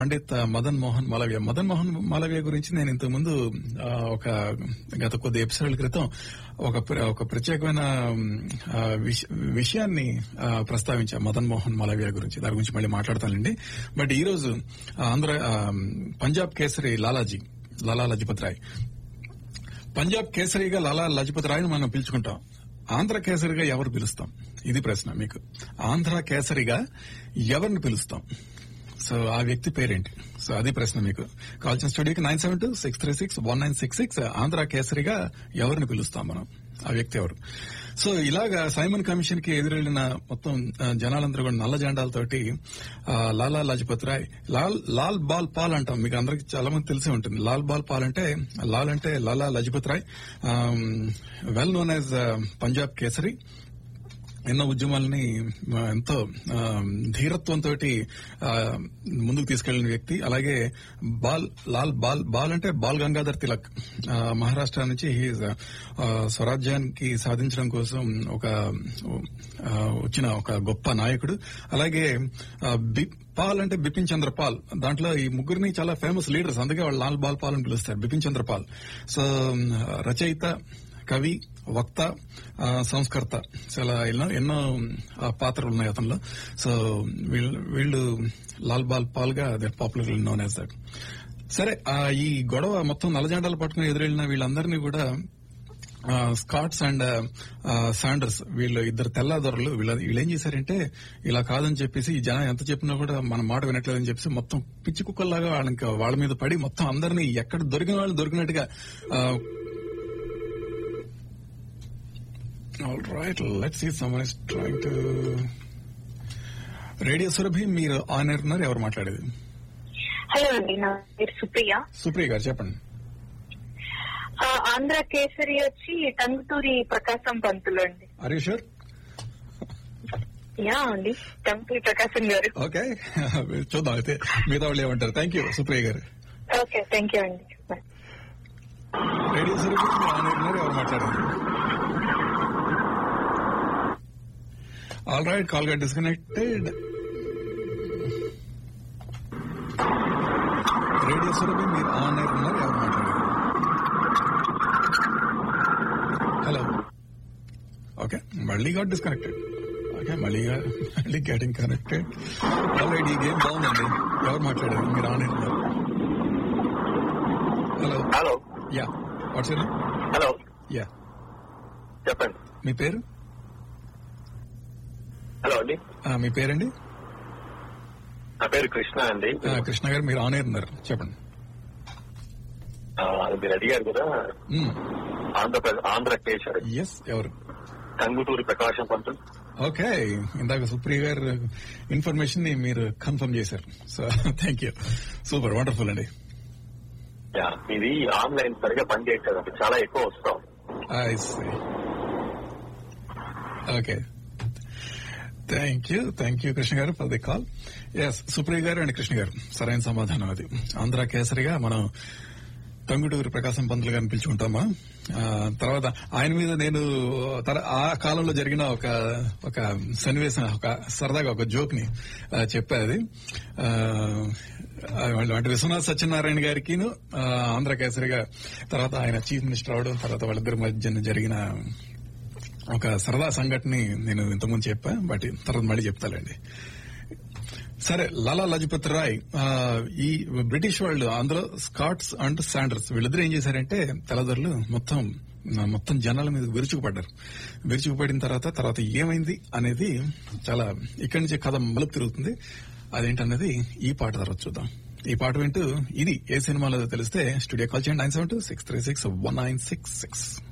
పండిత్ మదన్ మోహన్ మాలవ్య మదన్ మోహన్ మాలవ్య గురించి నేను ఇంతకు ముందు ఆ, ఒక గత కొద్ది ఎపిసోడ్ల క్రితం ఒక ప్ర- ఒక ప్రత్యేకమైన ఆ, విష- విషయాన్ని ఆ, ప్రస్తావించా మదన్ మోహన్ మాలవ్య గురించి దాని గురించి మళ్ళీ మాట్లాడతానండి బట్ ఈ రోజు ఆంధ్ర ఆ, పంజాబ్ కేసరి లాలాజీ లాలా లజపత్ రాయ్ పంజాబ్ కేసరిగా లాలా లజపత్ రాయ్ని మనం పిలుచుకుంటాం ఆంధ్ర కేసరిగా ఎవరు పిలుస్తాం ఇది ప్రశ్న మీకు ఆంధ్ర కేసరిగా ఎవరిని పిలుస్తాం సో ఆ వ్యక్తి పేరేంటి సో అది ప్రశ్న మీకు కాల్చిన స్టూడియోకి nine seven two six three six one nine six six Andhra కేసరిగా ఎవరిని పిలుస్తాం మనం ఆ వ్యక్తి ఎవరు సో ఇలాగా సైమన్ కమిషన్ కి ఎదురెళ్లిన మొత్తం ఆ, జనాలందరూ కూడా నల్ల జెండాలతోటి ఆ, లాలా లజపత్ రాయ్ లాల్ లాల్ బాల్ పాల్ అంటాం మీకు అందరికి చాలా మంది తెలిసే ఉంటుంది లాల్ బాల్ పాల్ అంటే లాల్ అంటే Lala Lajpat Rai well known as Punjab Kesari ఎన్నో ఉద్యమాలని ఆ, ఎంతో ఆ, ధీరత్వంతో ముందుకు తీసుకెళ్లిన వ్యక్తి అలాగే బాల్ లాల్ బాల్ బాల్ అంటే బాల్ గంగాధర్ తిలక్ ఆ, మహారాష్ట్ర నుంచి హీజ్ స్వరాజ్యానికి సాధించడం కోసం ఒక ఆ, వచ్చిన ఒక గొప్ప నాయకుడు అలాగే ఆ, బి- పాల్ అంటే బిపిన్ చంద్ర పాల్ దాంట్లో ఈ ముగ్గురిని చాలా ఫేమస్ లీడర్స్ అందుకే వాళ్ళు లాల్ బాల్ పాల్ అని పిలుస్తారు బిపిన్ చంద్ర పాల్ సో రచయిత కవి వక్త ఆ, సంస్కర్త చాలా ఎన్నో ఎన్నో ఆ, పాత్రలు ఉన్నాయి అతనిలో సో వీళ్ళు వీళ్ళు లాల్ బాల్ పాల్ గా they popular known as that సరే ఆ, ఈ గొడవ మొత్తం నల్లజెండాలు పట్టుకుని ఎదురెళ్లిన వీళ్ళందరినీ కూడా ఆ, స్కాట్స్ అండ్ ఆ, శాండర్స్ వీళ్ళు ఇద్దరు తెల్లదొరలు వీళ్ళ వీళ్ళు ఏం చేశారంటే ఇలా కాదని చెప్పేసి ఈ జనం ఎంత చెప్పినా కూడా మన మాట వినట్లేదని చెప్పేసి మొత్తం పిచ్చి కుక్కల్లాగా వాళ్ళ ఇంకా వాళ్ళ మీద పడి మొత్తం అందరినీ ఎక్కడ దొరికిన వాళ్ళు దొరికినట్టుగా all right let see some is trying to radio Surabhi మీరు ఆన్ ఎయిర్ ఉన్నారు ఎవరు మాట్లాడేది హలో అండి నా పేరు సుప్రియ సుప్రియ గారు చెప్పండి ఆ, ఆంధ్ర కేసరి వచ్చి టంగుటూరి ప్రకాశం పంతులు అండి ఆర్ యూ షూర్ యా అండి టంగుటూరి ప్రకాశం గారు ఓకే చూద్దాం అయితే మిగతా వాళ్ళు ఏమంటారు thank you Supriya garu okay thank you అండి Bye. రేడియో సురభి మీరు ఆన్ ఎయిర్ ఉన్నారు ఎవరు మాట్లాడేది ఆల్ రైట్ కాల్ గా డిస్కనెక్టెడ్ రేడియో సురభి మీరు ఆన్ ఎయిర్ ఉన్నారు ఎవరు మాట్లాడేది హలో ఓకే మళ్ళీ గాట్ డిస్కనెక్టెడ్ ఓకే మళ్ళీ గా- మళ్ళీ గెటింగ్ కనెక్టెడ్ ఆల్రెడీ ఈ గేమ్ బాగుందండి ఎవరు మాట్లాడారు మీరు ఆన్ ఎయిర్ ఉన్నారు hello hello ya what's your hello ya చెప్పండి మీ పేరు హలో అండి ఆ, మీ పేరండి నా పేరు కృష్ణ అండి ఆ, కృష్ణ గారు మీరు ఆన్ ఎయిర్ ఉన్నారు చెప్పండి ఆ, మీరు అడిగారు కదా ఆంధ్రప్రదేశ్ ఆంధ్ర కేసరి ఎస్ ఎవరు టంగుటూరి ప్రకాశం పంతులు ఓకే ఇందాక సుప్రియ గారు ఇన్ఫర్మేషన్ ని మీరు కన్ఫర్మ్ చేశారు so thank you super wonderful అండి యా, ఇది ఆన్లైన్ సరిగా పనిచేయట్లేదు అంటే చాలా ఎక్కువ వస్తాం okay thank you thank you Krishna garu for the call S Supriya garu and Krishna గారు సరైన సమాధానం అది ఆంధ్ర కేసరిగా మనం టంగుటూరి ప్రకాశం పంతులు గారిని పిలుచుకుంటామా ఆ, తర్వాత ఆయన మీద నేను తర- ఆ కాలంలో జరిగిన ఒక ఒక సన్నివేశం ఒక సరదాగా ఒక జోక్ ని ఆ, చెప్పా అది ఆ, వాళ్ళు అంటే విశ్వనాథ్ సత్యనారాయణ గారికి ఆంధ్ర కేసరిగా తర్వాత ఆయన చీఫ్ మినిస్టర్ అవడం తర్వాత వాళ్ళిద్దరి మధ్య జరిగిన ఒక సరదా సంఘటన నేను ఇంతకుముందు చెప్పా బట్ తర్వాత మళ్ళీ చెప్తానండి సరే లాలా లజపత్ రాయ్ ఆ, ఈ బ్రిటిష్ వాళ్ళు అందులో స్కాట్స్ అండ్ శాండర్స్ వీళ్ళిద్దరూ ఏం చేశారంటే తెల్లదొరలు మొత్తం ఆ, మొత్తం జనాల మీద విరుచుకుపడ్డారు విరుచుకుపడిన తర్వాత తర్వాత ఏమైంది అనేది చాలా ఇక్కడి నుంచి కథ మలుపు తిరుగుతుంది అదేంటన్నది ఈ పాట తర్వాత చూద్దాం ఈ పాట వింటూ ఇది ఏ సినిమాలో తెలిస్తే స్టూడియో కాల్ చేయండి nine seven two six three six one nine six six